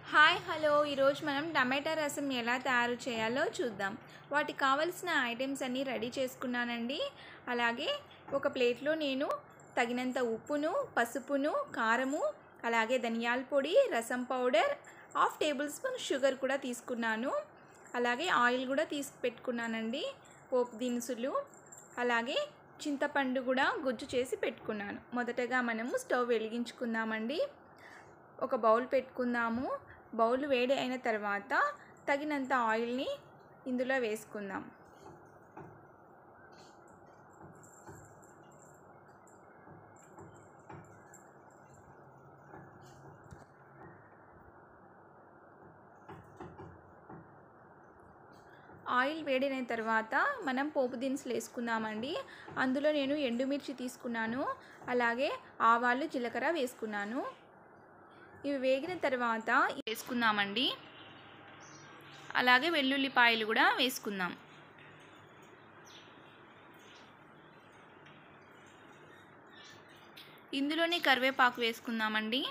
hi hello ఈరోజు మనం టమాటా రసం ఎలా తయారు చేయాలో చూద్దాం వాటికి కావలసిన ఐటమ్స్ అన్నీ రెడీ చేసుకున్నానండి అలాగే ఒక ప్లేట్లో నేను తగినంత ఉప్పును పసుపును కారము అలాగే ధనియాల పొడి రసం powder half tablespoon sugar కూడా తీసుకున్నాను అలాగే ఆయిల్ కూడా తీసి పెట్టుకున్నానండి పోపు దినుసులు అలాగే చింతపండు కూడా గుజ్జు చేసి పెట్టుకున్నాను మొదటగా మనము స్టవ్ వెలిగించుకుందామండి ఒక బౌల్ పెట్టుకుందాము బౌల్ వేడి అయిన తర్వాత తగినంత ఆయిల్ని ఇందులో వేసుకుందాం ఆయిల్ వేడిన తర్వాత మనం పోపు దినుసులు వేసుకుందామండి అందులో నేను ఎండుమిర్చి తీసుకున్నాను అలాగే ఆవాలు జీలకర్ర వేసుకున్నాను ఇవి వేగిన తర్వాత వేసుకుందామండి అలాగే వెల్లుల్లిపాయలు కూడా వేసుకుందాం ఇందులోనే కరివేపాకు వేసుకుందామండి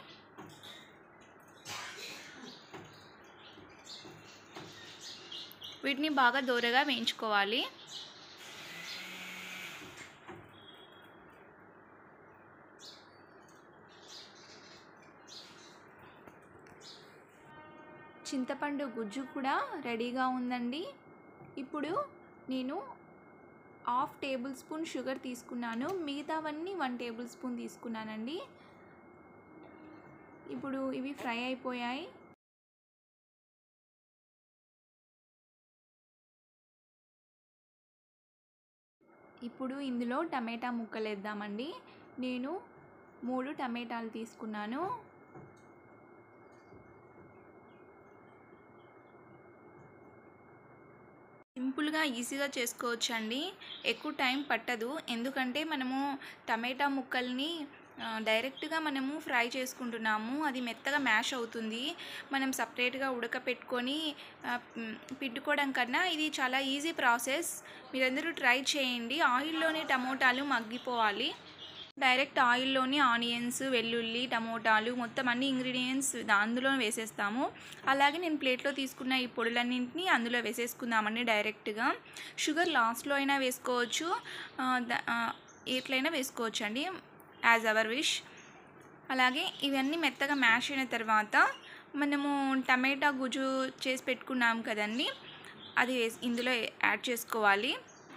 వీటిని బాగా దూరగా వేయించుకోవాలి చింతపండు గుజ్జు కూడా రెడీగా ఉందండి ఇప్పుడు నేను హాఫ్ టేబుల్ స్పూన్ షుగర్ తీసుకున్నాను మిగతావన్నీ వన్ టేబుల్ స్పూన్ తీసుకున్నానండి ఇప్పుడు ఇవి ఫ్రై అయిపోయాయి ఇప్పుడు ఇందులో టమాటా ముక్కలు వేద్దామండి నేను మూడు టమాటాలు తీసుకున్నాను సింపుల్గా ఈజీగా చేసుకోవచ్చు అండి ఎక్కువ టైం పట్టదు ఎందుకంటే మనము టమాటా ముక్కల్ని డైరెక్ట్గా మనము ఫ్రై చేసుకుంటున్నాము అది మెత్తగా మ్యాష్ అవుతుంది మనం సపరేట్గా ఉడకపెట్టుకొని పిట్టుకోవడం కన్నా ఇది చాలా ఈజీ ప్రాసెస్ మీరందరూ ట్రై చేయండి ఆయిల్లోనే టమోటాలు మగ్గిపోవాలి డైరెక్ట్ ఆయిల్లోని ఆనియన్స్ వెల్లుల్లి టమోటాలు మొత్తం అన్ని ఇంగ్రీడియంట్స్ అందులో వేసేస్తాము అలాగే నేను ప్లేట్లో తీసుకున్న ఈ పొడులన్నింటినీ అందులో వేసేసుకుందామండి డైరెక్ట్గా షుగర్ లాస్ట్లో అయినా వేసుకోవచ్చు ఎట్లయినా వేసుకోవచ్చు అండి యాజ్ అవర్ విష్ అలాగే ఇవన్నీ మెత్తగా మ్యాష్ అయిన తర్వాత మనము టమాటా గుజ్జు చేసి పెట్టుకున్నాం కదండి అది ఇందులో యాడ్ చేసుకోవాలి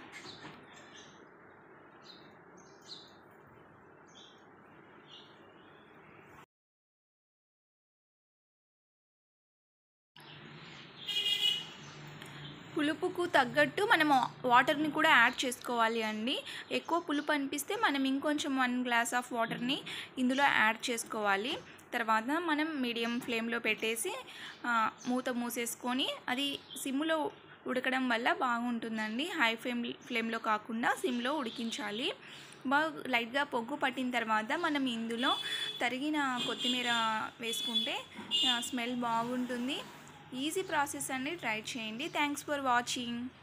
పులుపుకు తగ్గట్టు మనం వాటర్ని కూడా యాడ్ చేసుకోవాలి అండి ఎక్కువ పులుపు అనిపిస్తే మనం ఇంకొంచెం వన్ గ్లాస్ ఆఫ్ వాటర్ని ఇందులో యాడ్ చేసుకోవాలి తర్వాత మనం మీడియం ఫ్లేమ్లో పెట్టేసి మూత మూసేసుకొని అది సిమ్లో ఉడకడం వల్ల బాగుంటుందండి హై ఫ్లేమ్ ఫ్లేమ్లో కాకుండా సిమ్లో ఉడికించాలి బాగా లైట్గా పొగ్గు పట్టిన తర్వాత మనం ఇందులో తరిగిన కొత్తిమీర వేసుకుంటే స్మెల్ బాగుంటుంది ఈజీ ప్రాసెస్ అండి ట్రై చేయండి థ్యాంక్స్ ఫర్ వాచింగ్